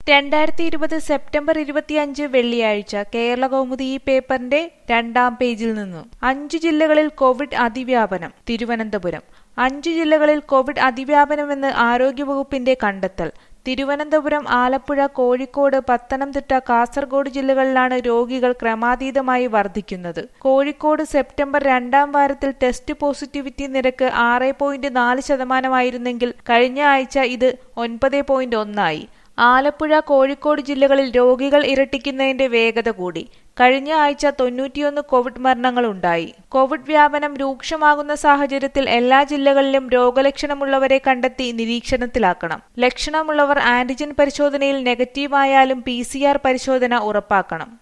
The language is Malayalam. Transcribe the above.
രണ്ടായിരത്തി ഇരുപത് സെപ്റ്റംബർ ഇരുപത്തിയഞ്ച് വെള്ളിയാഴ്ച കേരള കൗമുദി ഈ പേപ്പറിന്റെ രണ്ടാം പേജിൽ നിന്നു അഞ്ചു ജില്ലകളിൽ കോവിഡ് അതിവ്യാപനം തിരുവനന്തപുരം അഞ്ചു ജില്ലകളിൽ കോവിഡ് അതിവ്യാപനമെന്ന് ആരോഗ്യവകുപ്പിന്റെ കണ്ടെത്തൽ തിരുവനന്തപുരം ആലപ്പുഴ കോഴിക്കോട് പത്തനംതിട്ട കാസർഗോഡ് ജില്ലകളിലാണ് രോഗികൾ ക്രമാതീതമായി വർദ്ധിക്കുന്നത് കോഴിക്കോട് സെപ്റ്റംബർ രണ്ടാം വാരത്തിൽ ടെസ്റ്റ് പോസിറ്റിവിറ്റി നിരക്ക് ആറ് പോയിന്റ് നാല് ശതമാനമായിരുന്നെങ്കിൽ കഴിഞ്ഞ ആഴ്ച ഇത് ഒൻപത് പോയിന്റ് ഒന്നായി ആലപ്പുഴ കോഴിക്കോട് ജില്ലകളിൽ രോഗികൾ ഇരട്ടിക്കുന്നതിന്റെ വേഗത കൂടി കഴിഞ്ഞ ആഴ്ച തൊണ്ണൂറ്റിയൊന്ന് കോവിഡ് മരണങ്ങളുണ്ടായി കോവിഡ് വ്യാപനം രൂക്ഷമാകുന്ന സാഹചര്യത്തിൽ എല്ലാ ജില്ലകളിലും രോഗലക്ഷണമുള്ളവരെ കണ്ടെത്തി നിരീക്ഷണത്തിലാക്കണം ലക്ഷണമുള്ളവർ ആന്റിജൻ പരിശോധനയിൽ നെഗറ്റീവായാലും പി പരിശോധന ഉറപ്പാക്കണം